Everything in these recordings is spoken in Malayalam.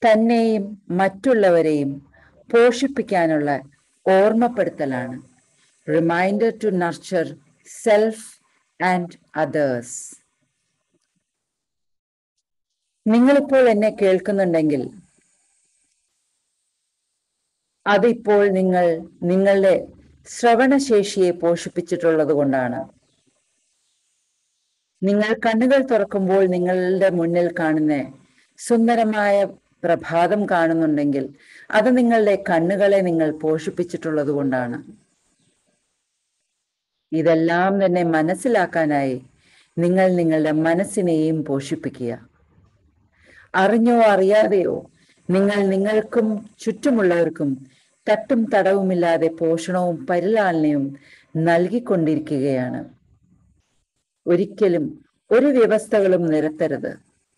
തന്നെയും മറ്റുള്ളവരെയും പോഷിപ്പിക്കാനുള്ള ഓർമ്മപ്പെടുത്തലാണ് reminder to nurture self and others നിങ്ങളിപ്പോൾ എന്നെ കേൾക്കുന്നുണ്ടെങ്കിൽ അതിപ്പോൾ നിങ്ങൾ നിങ്ങളുടെ ശ്രവണശേഷിയെ പോഷിപ്പിച്ചിട്ടുള്ളത് കൊണ്ടാണ് നിങ്ങൾ കണ്ണുകൾ തുറക്കുമ്പോൾ നിങ്ങളുടെ മുന്നിൽ കാണുന്ന സുന്ദരമായ പ്രഭാതം കാണുന്നുണ്ടെങ്കിൽ അത് നിങ്ങളുടെ കണ്ണുകളെ നിങ്ങൾ പോഷിപ്പിച്ചിട്ടുള്ളത് കൊണ്ടാണ് ഇതെല്ലാം തന്നെ മനസ്സിലാക്കാനായി നിങ്ങൾ നിങ്ങളുടെ മനസ്സിനെയും പോഷിപ്പിക്കുക അറിഞ്ഞോ അറിയാതെയോ നിങ്ങൾ നിങ്ങൾക്കും ചുറ്റുമുള്ളവർക്കും തട്ടും തടവുമില്ലാതെ പോഷണവും പരിലാളനയും നൽകിക്കൊണ്ടിരിക്കുകയാണ് ഒരിക്കലും ഒരു വ്യവസ്ഥകളും നിരത്തരുത്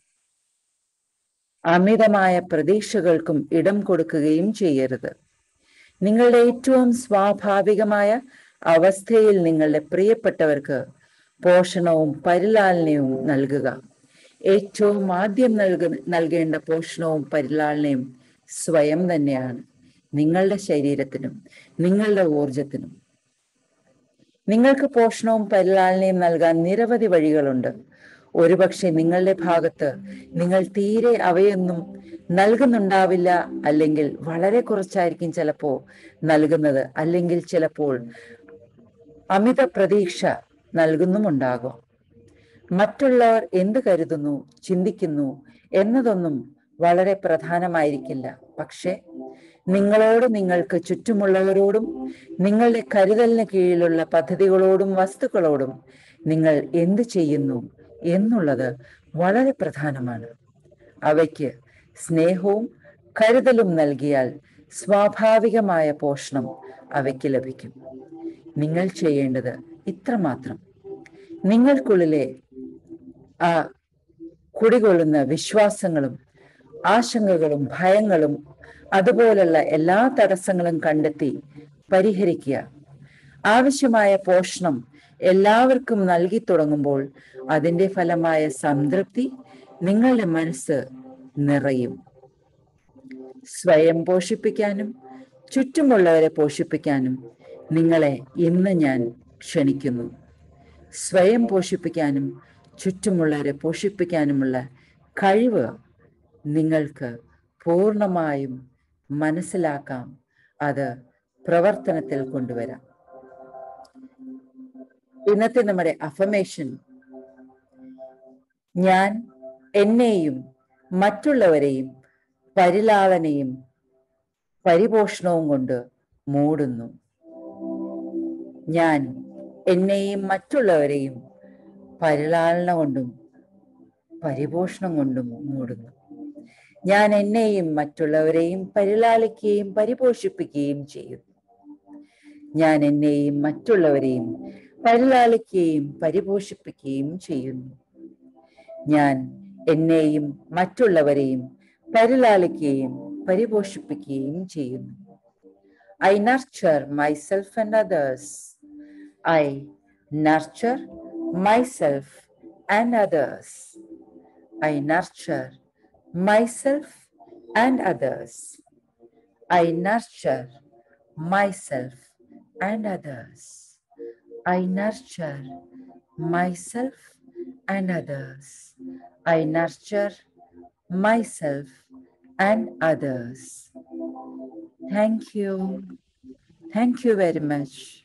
അമിതമായ പ്രതീക്ഷകൾക്കും ഇടം കൊടുക്കുകയും ചെയ്യരുത് നിങ്ങളുടെ ഏറ്റവും സ്വാഭാവികമായ അവസ്ഥയിൽ നിങ്ങളുടെ പ്രിയപ്പെട്ടവർക്ക് പോഷണവും പരിലാളനയും നൽകുക ഏറ്റവും ആദ്യം നൽക നൽകേണ്ട പോഷണവും പരിലാളനയും സ്വയം തന്നെയാണ് നിങ്ങളുടെ ശരീരത്തിനും നിങ്ങളുടെ ഊർജത്തിനും നിങ്ങൾക്ക് പോഷണവും പരിലാളനയും നൽകാൻ നിരവധി വഴികളുണ്ട് ഒരുപക്ഷെ നിങ്ങളുടെ ഭാഗത്ത് നിങ്ങൾ തീരെ അവയൊന്നും നൽകുന്നുണ്ടാവില്ല അല്ലെങ്കിൽ വളരെ കുറച്ചായിരിക്കും ചിലപ്പോൾ നൽകുന്നത് അല്ലെങ്കിൽ ചിലപ്പോൾ അമിത പ്രതീക്ഷ നൽകുന്നുമുണ്ടാകും മറ്റുള്ളവർ എന്ത് കരുതുന്നു ചിന്തിക്കുന്നു എന്നതൊന്നും വളരെ പ്രധാനമായിരിക്കില്ല പക്ഷെ നിങ്ങളോട് നിങ്ങൾക്ക് ചുറ്റുമുള്ളവരോടും നിങ്ങളുടെ കരുതലിന് കീഴിലുള്ള പദ്ധതികളോടും വസ്തുക്കളോടും നിങ്ങൾ എന്ത് ചെയ്യുന്നു എന്നുള്ളത് വളരെ പ്രധാനമാണ് അവയ്ക്ക് സ്നേഹവും കരുതലും നൽകിയാൽ സ്വാഭാവികമായ പോഷണം അവയ്ക്ക് ലഭിക്കും നിങ്ങൾ ചെയ്യേണ്ടത് ഇത്രമാത്രം നിങ്ങൾക്കുള്ളിലെ ആ കുടികൊള്ളുന്ന വിശ്വാസങ്ങളും ആശങ്കകളും ഭയങ്ങളും അതുപോലുള്ള എല്ലാ തടസ്സങ്ങളും കണ്ടെത്തി പരിഹരിക്കുക ആവശ്യമായ പോഷണം എല്ലാവർക്കും നൽകി തുടങ്ങുമ്പോൾ അതിന്റെ ഫലമായ സംതൃപ്തി നിങ്ങളുടെ മനസ്സ് നിറയും സ്വയം പോഷിപ്പിക്കാനും ചുറ്റുമുള്ളവരെ പോഷിപ്പിക്കാനും നിങ്ങളെ ഇന്ന് ഞാൻ ക്ഷണിക്കുന്നു സ്വയം പോഷിപ്പിക്കാനും ചുറ്റുമുള്ളവരെ പോഷിപ്പിക്കാനുമുള്ള കഴിവ് നിങ്ങൾക്ക് പൂർണ്ണമായും മനസ്സിലാക്കാം അത് പ്രവർത്തനത്തിൽ കൊണ്ടുവരാം ഇന്നത്തെ നമ്മുടെ അഫമേഷൻ ഞാൻ എന്നെയും മറ്റുള്ളവരെയും പരിലാളനയും പരിപോഷണവും കൊണ്ട് മൂടുന്നു ഞാൻ എന്നെയും മറ്റുള്ളവരെയും പരിലാളന കൊണ്ടും പരിപോഷണം കൊണ്ടും മൂടുന്നു ഞാൻ എന്നെയും മറ്റുള്ളവരെയും പരിലാളിക്കുകയും പരിപോഷിപ്പിക്കുകയും ചെയ്യുന്നു ഞാൻ എന്നെയും മറ്റുള്ളവരെയും പരിലാളിക്കുകയും പരിപോഷിപ്പിക്കുകയും ചെയ്യുന്നു ഞാൻ എന്നെയും മറ്റുള്ളവരെയും പരിലാളിക്കുകയും പരിപോഷിപ്പിക്കുകയും ചെയ്യുന്നു I nurture myself and others I nurture myself and others I nurture myself and others. I nurture myself and others. I nurture myself and others. I nurture myself and others. Thank you. Thank you very much.